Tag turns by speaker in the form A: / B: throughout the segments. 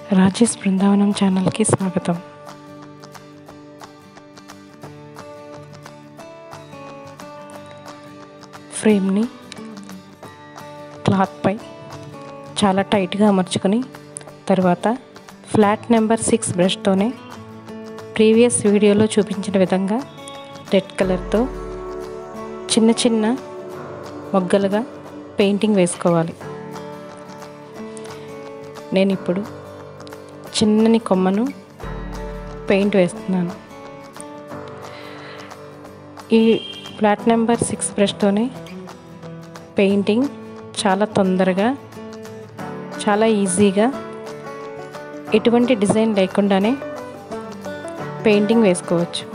A: రాజేష్ బృందావనం ఛానల్కి స్వాగతం ఫ్రేమ్ని క్లాత్పై చాలా టైట్గా అమర్చుకొని తర్వాత ఫ్లాట్ నెంబర్ సిక్స్ బ్రష్తోనే ప్రీవియస్ వీడియోలో చూపించిన విధంగా రెడ్ కలర్తో చిన్న చిన్న మొగ్గలుగా పెయింటింగ్ వేసుకోవాలి నేను ఇప్పుడు చిన్నని కొమ్మను పెయింట్ వేస్తున్నాను ఈ ఫ్లాట్ నెంబర్ సిక్స్ బ్రష్తోనే పెయింటింగ్ చాలా తొందరగా చాలా ఈజీగా ఎటువంటి డిజైన్ లేకుండానే పెయింటింగ్ వేసుకోవచ్చు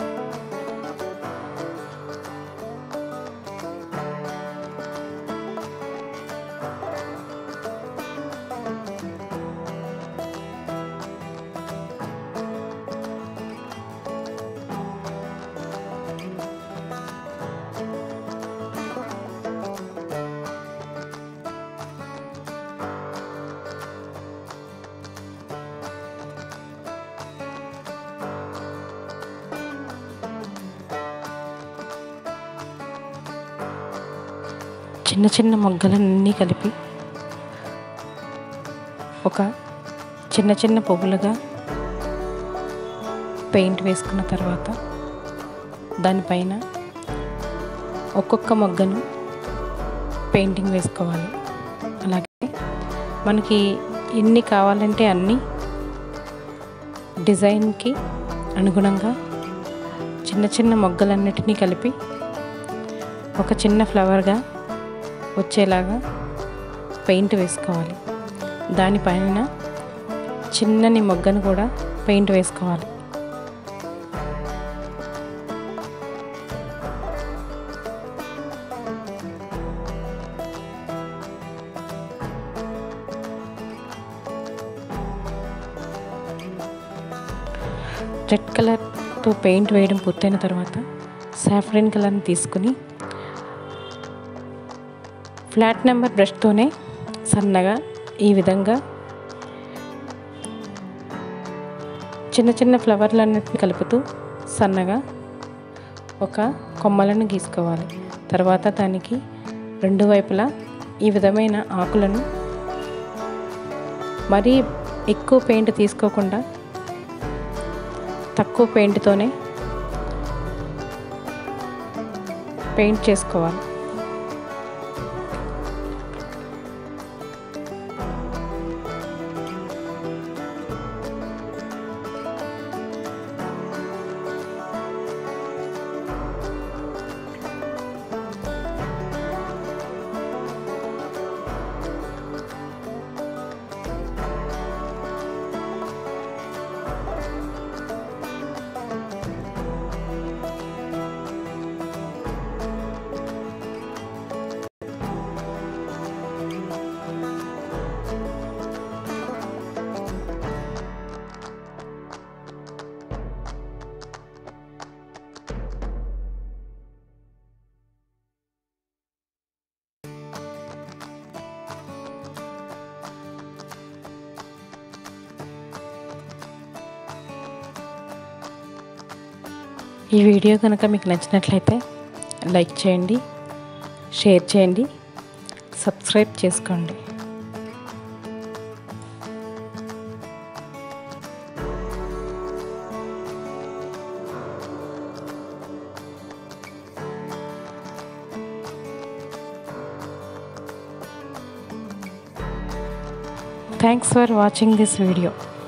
A: చిన్న చిన్న మొగ్గలన్నీ కలిపి ఒక చిన్న చిన్న పువ్వులుగా పెయింట్ వేసుకున్న తర్వాత దానిపైన ఒక్కొక్క మొగ్గను పెయింటింగ్ వేసుకోవాలి అలాగే మనకి ఎన్ని కావాలంటే అన్ని డిజైన్కి అనుగుణంగా చిన్న చిన్న మొగ్గలన్నిటినీ కలిపి ఒక చిన్న ఫ్లవర్గా వచ్చేలాగా పెయింట్ వేసుకోవాలి దానిపైన చిన్నని మొగ్గను కూడా పెయింట్ వేసుకోవాలి రెడ్ కలర్తో పెయింట్ వేయడం పూర్తయిన తర్వాత సాఫ్రన్ కలర్ని తీసుకుని ఫ్లాట్ నెంబర్ బ్రష్తోనే సన్నగా ఈ విధంగా చిన్న చిన్న ఫ్లవర్లన్నిటిని కలుపుతూ సన్నగా ఒక కొమ్మలను గీసుకోవాలి తర్వాత దానికి రెండు వైపులా ఈ విధమైన ఆకులను మరీ ఎక్కువ పెయింట్ తీసుకోకుండా తక్కువ పెయింట్తోనే పెయింట్ చేసుకోవాలి ఈ వీడియో కనుక మీకు నచ్చినట్లయితే లైక్ చేయండి షేర్ చేయండి సబ్స్క్రైబ్ చేసుకోండి thanks for watching this video